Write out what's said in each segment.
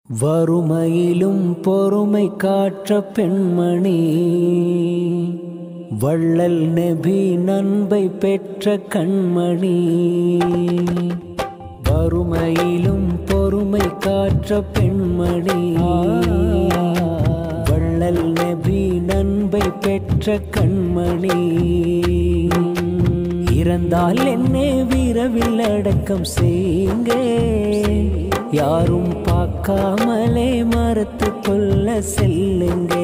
வறுமையிலும் பொறுமை காற்ற பெண்மணி வள்ளல் நபி நண்பை பெற்ற கண்மணி வறுமையிலும் பொறுமை காற்ற பெண்மணி வள்ளல் நபி நண்பை பெற்ற கண்மணி இறந்தால் என்னே விரவில் அடக்கம் செய்யுங்க யாரும் பார்க்காமலே மறுத்து கொள்ள செல்லுங்க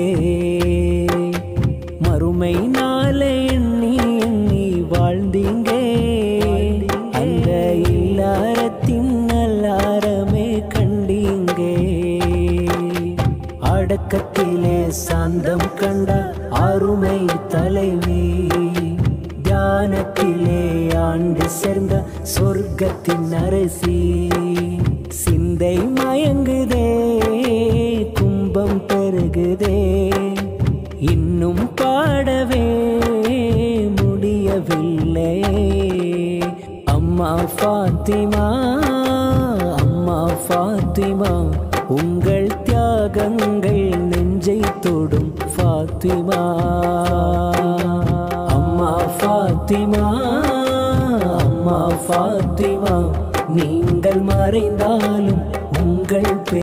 மறுமை நாளை எண்ணி எண்ணி வாழ்ந்தீங்க அந்த இல்லாரத்தின் நல்லாரமே கண்டீங்க அடக்கத்திலே சாந்தம் கண்ட அருமை தலைவி தியானத்திலே ஆண்டு சேர்ந்த சொர்க்கத்தின் அரசி சிந்தை மயங்குதே கும்பம் பெருகுதே இன்னும் பாடவே முடியவில்லை அம்மா ஃபாத்திமா அம்மா ஃபாத்திமா உங்கள் தியாகங்கள் நெஞ்சை தொடும் ஃபாத்திமா அம்மா ஃபாத்திமா அம்மா ஃபாத்திமா நீங்கள் மறைந்தாலும் உங்கள் பெ-